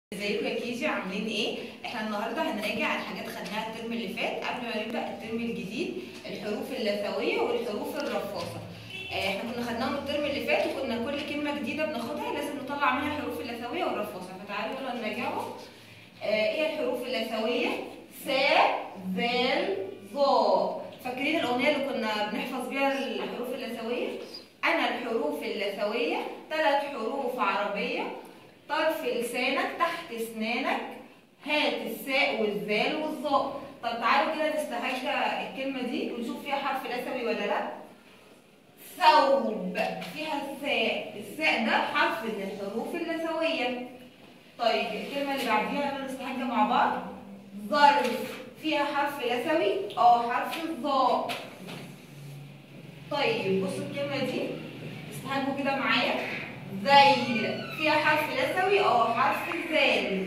ازيكم يا كيجي عاملين ايه؟ احنا النهارده هنراجع على حاجات خدناها الترم اللي فات قبل ما نبدا الترم الجديد الحروف اللثويه والحروف الرفاصه. آه، احنا كنا خدناهم الترم اللي فات وكنا كل كلمه جديده بناخدها لازم نطلع منها الحروف اللثويه والرفاصه فتعالوا يلا نراجعهم. آه، ايه الحروف اللثويه؟ سا ذال ظا فاكرين الاغنيه اللي كنا بنحفظ بيها الحروف اللثويه؟ انا الحروف اللثويه ثلاث حروف عربيه طرف لسانك تحت اسنانك هات الساء والذال والظاء طب تعالوا كده نستهجى الكلمة دي ونشوف فيها حرف لثوي ولا لا ثوب فيها الساء الساء ده حرف من الحروف اللثوية طيب الكلمة اللي بعديها يلا نستهجى مع بعض ظرف فيها حرف لثوي اه حرف الظاء طيب بصوا الكلمة دي استهجوا كده معايا ذيل فيها حرف لثوي اه حرف الذال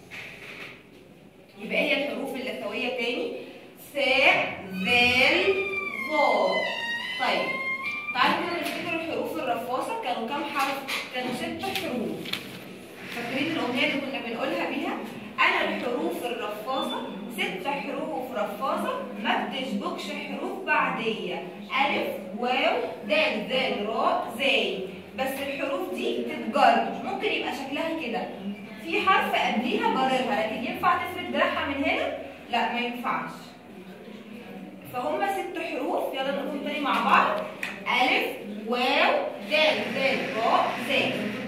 يبقى هي الحروف اللثوية تاني ساء ذال ظا طيب تعالوا كده نفتكر الحروف الرفاصة كانوا كام حرف؟ كانوا ست حروف فاكرين الأغنية اللي كنا بنقولها بيها؟ أنا الحروف الرفاصة ست حروف رفاصة ما بتشبكش حروف بعدية ألف واو دال ذال راء زاي بس الحروف دي تتجر ممكن يبقى شكلها كده في حرف قبليها جررها لكن ينفع تفرد دراعها من هنا لا ما ينفعش فهم ست حروف يلا نقولهم تاني مع بعض ألف واو دال ذال راء زاي